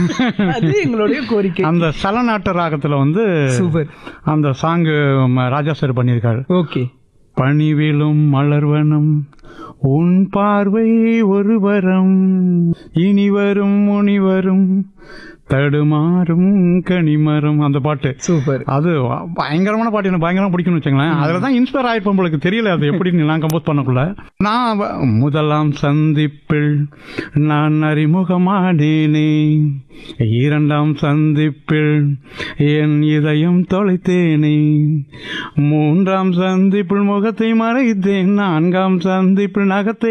அது எங்களுடைய கோரிக்கை அந்த சலநாட்டு ராகத்துல வந்து சூப்பர் அந்த சாங்கு ராஜா சார் பண்ணியிருக்காரு ஓகே பணிவிலும் மலர்வனம் உன் பார்வை ஒரு வரம் இனிவரும் முனிவரும் தடுமாறும் கனிமரம் அந்த பாட்டு சூப்பர் அது பயங்கரமான பாட்டு எனக்கு பயங்கரமா பிடிக்கும்னு வச்சுங்களேன் அதுல தான் இன்ஸ்பயர் ஆயிருப்போம் உங்களுக்கு தெரியல அது எப்படி நான் கம்போஸ் பண்ணக்குள்ள நான் வ- முதலாம் சந்திப்பில் நான் அறிமுகமானேனே இரண்டாம் சந்திப்பில் என் இதயம் தொலைத்தேனே மூன்றாம் சந்திப்பில் முகத்தை மறைத்தேன் நான்காம் சந்திப்பில் நகத்தை